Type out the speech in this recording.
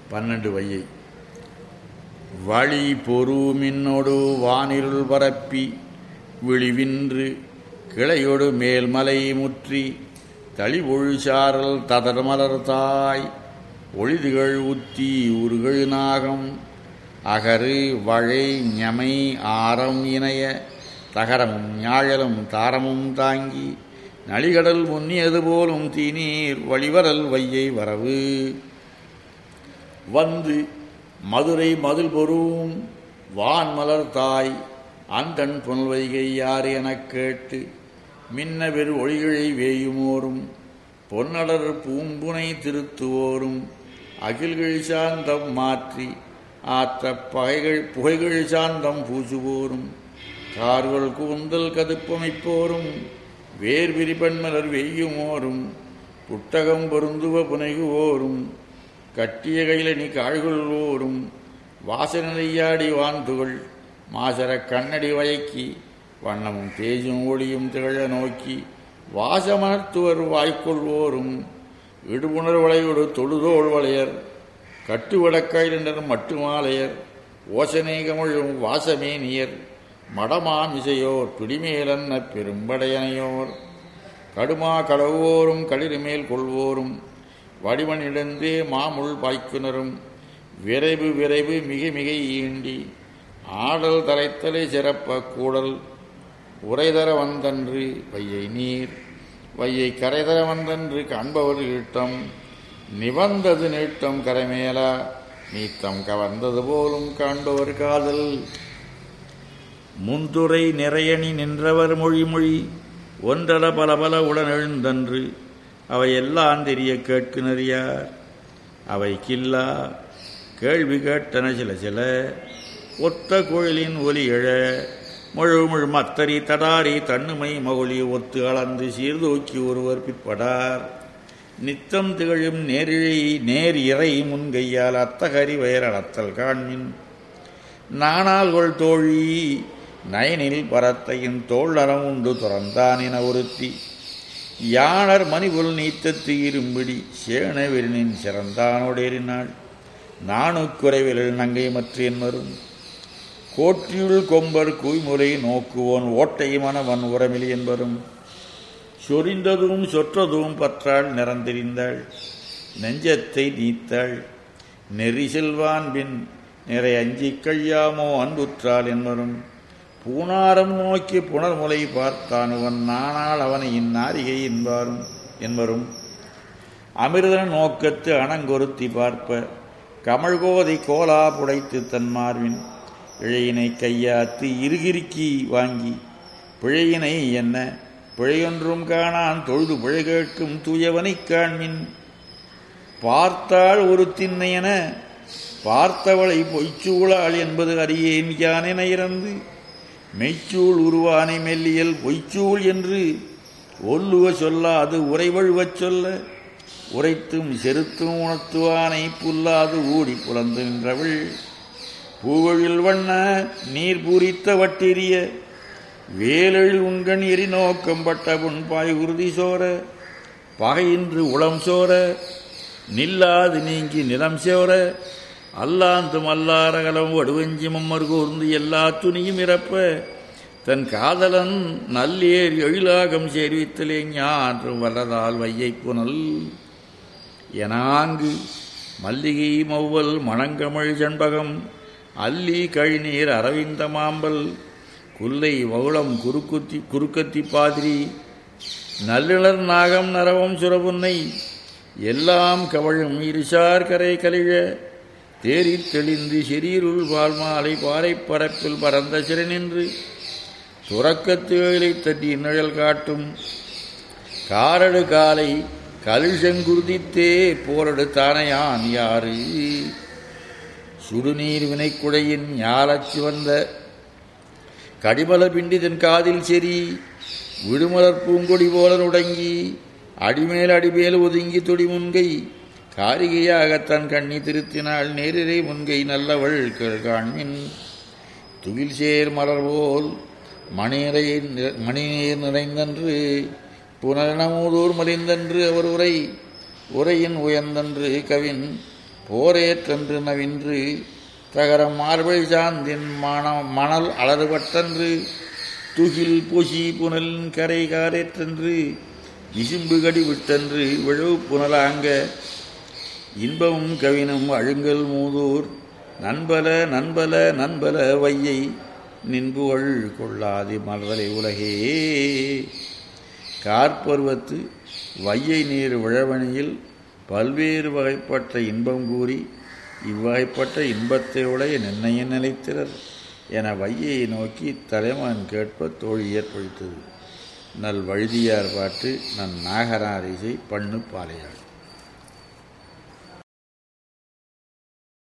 பன்னெண்டு வையை வழி பொறுமின்னொடு வானிருள் பரப்பி விழிவின்று கிளையொடு மேல்மலை முற்றி தளிபொழு சாரல் ததர்மலர் தாய் ஒளிதுகள் உத்தி உருகள் நாகம் அகரு வழை ஞமை ஆரம் இணைய தகரமும் ஞாழலும் தாரமும் தாங்கி நளிகடல் முன்னியது போலும் தீநீர் வழிவரல் வையை வரவு வந்து மதுரை மதில் பொறும் வான்மலர் தாய் அந்தன் புனல்வைகை யார் எனக் கேட்டு மின்ன பெரு ஒளிகளை வேயுமோரும் பொன்னடர் பூம்புனை திருத்துவோரும் அகில்கள் சாந்தம் மாற்றி ஆற்ற பகைகள் புகைகள் சாந்தம் பூசுவோரும் கார்கள் கூந்தல் கதுப்பமைப்போரும் வேர் விரிபன்மலர் வெய்யுமோரும் புட்டகம் பொருந்துவ புனைகுவோரும் கட்டிய கையிலணி காழ்கொள்வோரும் வாசனையாடி வான்துகள் மாசர கண்ணடி வயக்கி வண்ணமும் தேஜும் ஒளியும் திகழ நோக்கி வாசமர்த்துவர் வாய்க்கொள்வோரும் இடுபுணர் வளையோடு தொழுதோள் வளையர் கட்டுவடக்காயினர் மட்டுமாலையர் ஓசனை கமழும் வாசமேனியர் மடமாமிசையோர் பிடிமேலன்ன பெரும்படையனையோர் கடுமா களவோரும் களிறுமேல் கொள்வோரும் வடிவனிடந்தே மாமுள் பாய்க்குனரும் விரைவு விரைவு மிக மிக ஈண்டி ஆடல் தலைத்தலை சிறப்ப கூடல் உரைதர வந்தன்று வையை நீர் வையை கரைதர வந்தன்று காண்பவர் ஈட்டம் நிவந்தது நீட்டம் கரைமேலா நீத்தம் கவர்ந்தது போலும் காண்பவர் காதல் முந்துரை நிறையணி நின்றவர் மொழி மொழி ஒன்றல பல பல உடனெழுந்தன்று அவை எல்லாம் தெரிய கேட்கினறியார் அவை கில்லா கேள்வி கேட்டன சில சில ஒத்த கோயிலின் ஒலி எழ முழு முழு மத்தரி தடாரி தன்னுமை மகுழி ஒத்து அளந்து சீர்தூக்கி ஒருவர் பிற்படார் நித்தம் திகழும் நேரிழை நேர் இறை முன்கையால் அத்தகரி வயரளத்தல் காண்மின் நானால் கொள் தோழி நயனில் பரத்தையின் தோழரம் உண்டு துறந்தான் என ஒருத்தி யானர் மணிபுல் நீத்தத்து இரும்பிடி சேனவெறினின் சிறந்தானோடேறினாள் நாணுக்குறைவில் நங்கை மற்றேன் வரும் கோற்றியுள் கொம்பர் குய்முறை நோக்குவோன் ஓட்டை மனவன் உரமிலி என்பரும் சொரிந்ததும் சொற்றதும் பற்றாள் நிறந்திரிந்தாள் நெஞ்சத்தை நீத்தாள் நெறி செல்வான் பின் நிறை அஞ்சிக் கழியாமோ அன்புற்றாள் என்பரும் பூனாரம் நோக்கி புனர்முலை பார்த்தானுவன் நானால் அவனை இந்நாரிகை என்பாரும் என்பரும் அமிர்தன் நோக்கத்து அணங்கொருத்தி பார்ப்ப கமழ்கோதை கோலா புடைத்து தன் மார்பின் இழையினை கையாத்து இருகிருக்கி வாங்கி பிழையினை என்ன பிழையொன்றும் காணான் தொழுது பிழை கேட்கும் தூயவனைக் காண்மின் பார்த்தாள் ஒரு திண்ணையென பார்த்தவளை பொய்ச்சூளாள் என்பது அறியேன் யானென இறந்து மெய்ச்சூள் உருவானை மெல்லியல் பொய்ச்சூள் என்று ஒல்லுவ சொல்லாது உரைவழுவச் சொல்ல உரைத்தும் செருத்தும் உணர்த்துவானை புல்லாது ஊடி புலந்து நின்றவள் பூவழில் வண்ண நீர் பூரித்த வட்டிரிய வேலெழில் உண்கண் எரி நோக்கம் பட்ட புண்பாய் உறுதி சோர பகையின்று உளம் சோர நில்லாது நீங்கி நிலம் சோர அல்லாந்தும் அல்லாரகலம் வடுவஞ்சி மம்மர் கூர்ந்து எல்லா துணியும் இறப்ப தன் காதலன் நல்லேர் எழிலாகம் சேர்வித்தலே ஞான்றும் வல்லதால் வையை புனல் எனாங்கு மல்லிகை மௌவல் மணங்கமழ் ஜண்பகம் அல்லி கழிநீர் அரவிந்த மாம்பல் குல்லை வவுளம் குறுக்குத்தி குறுக்கத்தி பாதிரி நல்லிணர் நாகம் நரவம் சுரபுன்னை எல்லாம் கவழும் இருசார் கரை கலிழ தேரில் தெளிந்து செரீருள் வாழ்மாலை பாறை பரப்பில் பறந்த சிறை நின்று துறக்கத்து ஏழை தட்டி நிழல் காட்டும் காரடு காலை கலிஷங்குருதித்தே போரடு தானையான் யாரு சுடுநீர் வினைக்குடையின் ஞாலச்சு வந்த கடிமல பிண்டிதன் காதில் செறி விடுமலர் பூங்கொடி போல நுடங்கி அடிமேல் அடிமேல் ஒதுங்கி துடி முன்கை காரிகையாக தன் கண்ணி திருத்தினாள் நேரிரை முன்கை நல்லவள் காண்மின் துகில் சேர் மலர் போல் மணியரை மணிநீர் நிறைந்தன்று புனரணமூதூர் மலிந்தன்று அவர் உரை உரையின் உயர்ந்தன்று கவின் போரேற்றென்று நவின்று தகரம் மார்பை சாந்தின் மண மணல் அலறுபட்டன்று துகில் பொசி புனலின் கரை காரேற்றென்று விசும்பு கடி விட்டன்று விழவு புனலாங்க இன்பமும் கவினும் அழுங்கல் மூதூர் நண்பல நண்பல நண்பல வையை நின்புகழ் கொள்ளாது மலர்தலை உலகே கார்பருவத்து வையை நீர் விழவணியில் பல்வேறு வகைப்பட்ட இன்பம் கூறி இவ்வகைப்பட்ட இன்பத்தை உடைய நிர்ணய நிலைத்திறர் என வையை நோக்கி தலைமகன் கேட்ப தோழி ஏற்படுத்தது நல் வழுதியார் பாட்டு நன் நாகராரிசை பண்ணு பாலையாள்